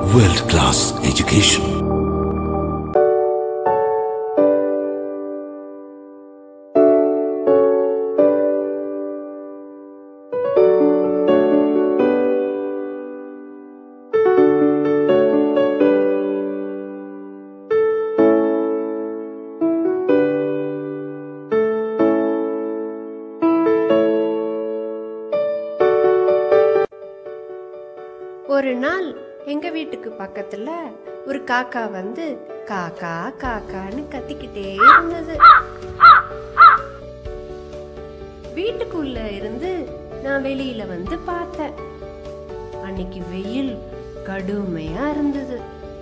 world class education. ஒரு நாள் எங்க வீட்டுக்கு பக்கத்துல ஒரு காக்கா வந்து காக்கா காக்கான்னு கத்திக்கிட்டே இருந்தது வீட்டுக்குள்ள இருந்து நான் வெளியில வந்து பார்த்தேன் அன்னைக்கு வெயில் கடுமையா இருந்தது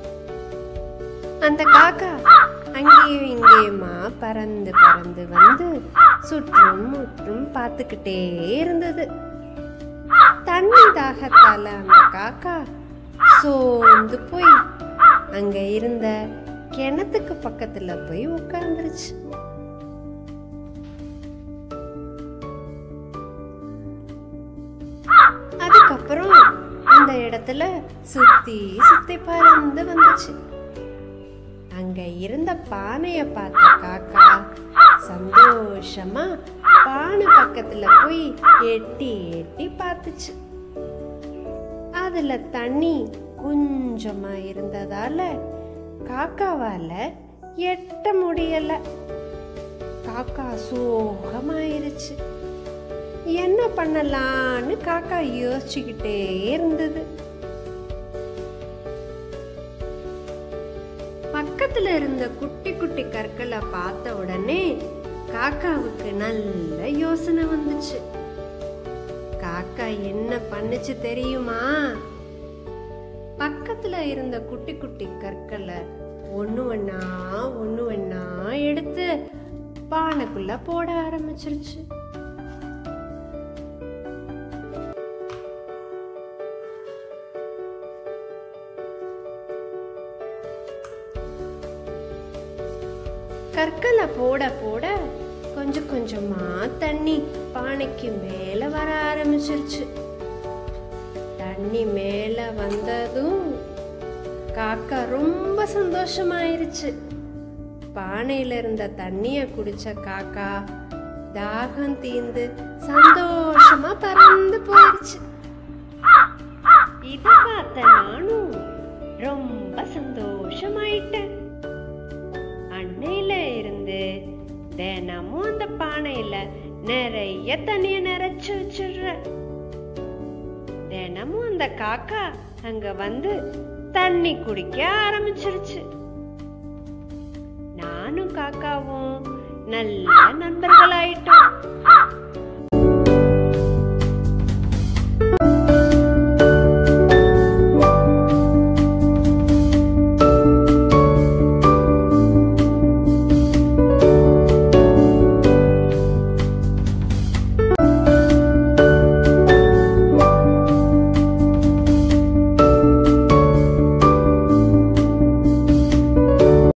அந்த காக்கா அங்கேயும் இங்கேயுமா பறந்து பறந்து வந்து சுற்றும் முற்றும் பார்த்துக்கிட்டே இருந்தது தண்ணி தாகத்தால அந்த காக்கா சோர்ந்து போய் அங்க இருந்த கிணத்துக்கு பக்கத்துல போய் உட்கார்ந்துருச்சு அதுக்கப்புறம் அந்த இடத்துல சுத்தி சுத்தி பறந்து வந்துச்சு அங்க இருந்த பானைய பார்த்த காக்கா சந்தோஷமா பானை பக்கத்துல போய் எட்டி எட்டி பார்த்துச்சு அதுல தண்ணி கொஞ்சமா இருந்ததால காக்காவால எட்ட முடியல காக்கா சோகமாயிருச்சு என்ன பண்ணலான்னு காக்கா யோசிச்சுக்கிட்டே இருந்தது பக்கத்துல இருந்த குட்டி குட்டி கற்களை பார்த்த உடனே காக்காவுக்கு நல்ல யோசனை வந்துச்சு காக்கா என்ன பண்ணுச்சு தெரியுமா பக்கத்துல இருந்த குட்டி குட்டி கற்களை ஒண்ணு ஒண்ணா ஒண்ணு ஒண்ணா எடுத்து பானைக்குள்ள போட ஆரம்பிச்சிருச்சு கற்களை போட போட கொஞ்சம் கொஞ்சமா தண்ணி பானைக்கு மேல வர ஆரம்பிச்சிருச்சு தண்ணி மேல வந்ததும் காக்கா ரொம்ப சந்தோஷமாயிருச்சு பானையில இருந்த தண்ணிய குடிச்ச காக்கா தாகம் தீந்து சந்தோஷமா பறந்து போயிருச்சு இத பார்த்த நானும் ரொம்ப சந்தோஷமாயிட்டேன் அன்னையில இருந்து தினமும் அந்த பானையில நிறைய தண்ணிய நிறைச்சு வச்சிடுறேன் தினமும் அந்த காக்கா அங்க வந்து தண்ணி குடிக்க ஆரம்பிச்சிருச்சு நானும் காக்காவும் நல்ல நண்பர்களாயிட்டோம்